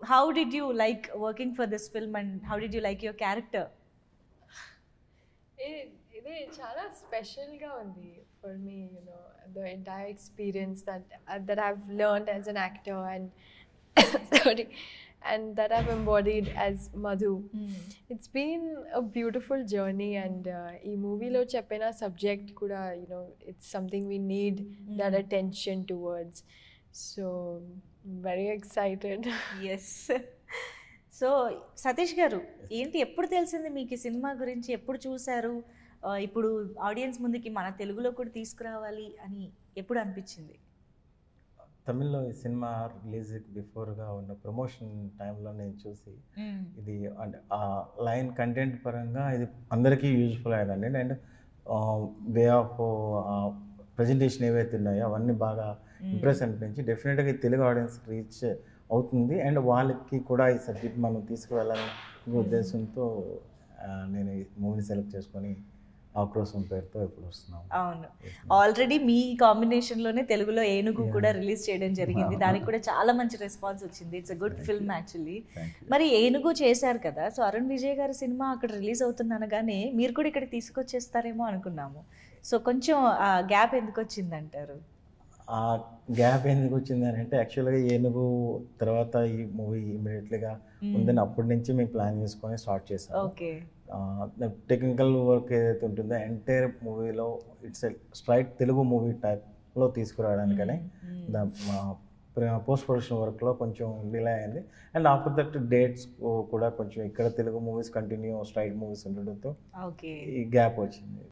how did you like working for this film and how did you like your character ఇది ఇది చాలా స్పెషల్గా ఉంది for me you know the entire experience that that have learned as an actor and sorry and that have embodied as Madhu it's been a beautiful journey and ఈ మూవీలో చెప్పిన subject కూడా you know it's something we need that attention towards so very excited yes so Satish గారు ఏంటి ఎప్పుడు తెలిసింది మీకు ఈ సినిమా గురించి ఎప్పుడు చూశారు ఆ, ఇప్పుడు ఆడియన్స్ ముందుకి మన తెలుగులో కూడా తీసుకురావాలి అని ఎప్పుడు అనిపించింది తమిళ్లో ఈ సినిమా రిలీజ్ బిఫోర్గా ఉన్న ప్రమోషన్ టైంలో నేను చూసి ఇది అంటే ఆ లైన్ కంటెంట్ పరంగా ఇది అందరికీ యూజ్ఫుల్ అయ్యేదండి అండ్ వే ఆఫ్ ప్రజెంటేషన్ ఏవైతే ఉన్నాయో అవన్నీ బాగా ఇంప్రెస్ అనిపించి డెఫినెట్గా ఈ తెలుగు ఆడియన్స్ రీచ్ అవుతుంది అండ్ వాళ్ళకి కూడా ఈ సబ్జెక్ట్ మనం తీసుకువెళ్ళాలనే ఉద్దేశంతో ఆ, నేను ఈ మూవీని సెలెక్ట్ చేసుకొని ఆక్రోశం పేరుతో ఇప్పుడు వస్తున్నాం అవును ఆల్రెడీ మీ కాంబినేషన్ లోనే తెలుగులో ఏనుగు కూడా రిలీజ్ చేయడం జరిగింది దానికి కూడా చాలా మంచి రెస్పాన్స్ వచ్చింది it's a good film actually thank you మరి ఏనుగు చేశారు కదా సో అరుణ్ విజయ్ గారి సినిమా అక్కడ రిలీజ్ అవుతుంది అనగానే మీరు కూడా ఇక్కడ తీసుకొచ్చేస్తారేమో అనుకున్నాము సో కొంచెం ఆ గ్యాప్ ఎందుకు వచ్చింది అంటారు ఆ గ్యాప్ ఎందుకు వచ్చింది అని అంటే యాక్చువల్గా ఏనుగు తర్వాత ఈ మూవీ ఇమీడియట్లీగా ఉందని అప్పటి నుంచి మేము ప్లాన్ చేసుకొని స్టార్ట్ చేసాం ఓకే టెక్నికల్ వర్క్ ఏదైతే ఉంటుందో ఎంటైర్ మూవీలో ఇట్స్ స్ట్రైట్ తెలుగు మూవీ టైప్లో తీసుకురావడానికని పోస్ట్ ప్రొడక్షన్ వర్క్లో కొంచెం డిలే అయింది అండ్ ఆఫ్టర్ దట్ డేట్స్ కూడా కొంచెం ఇక్కడ Telugu movies continue straight movies ఉండడంతో ఓకే ఈ గ్యాప్ వచ్చింది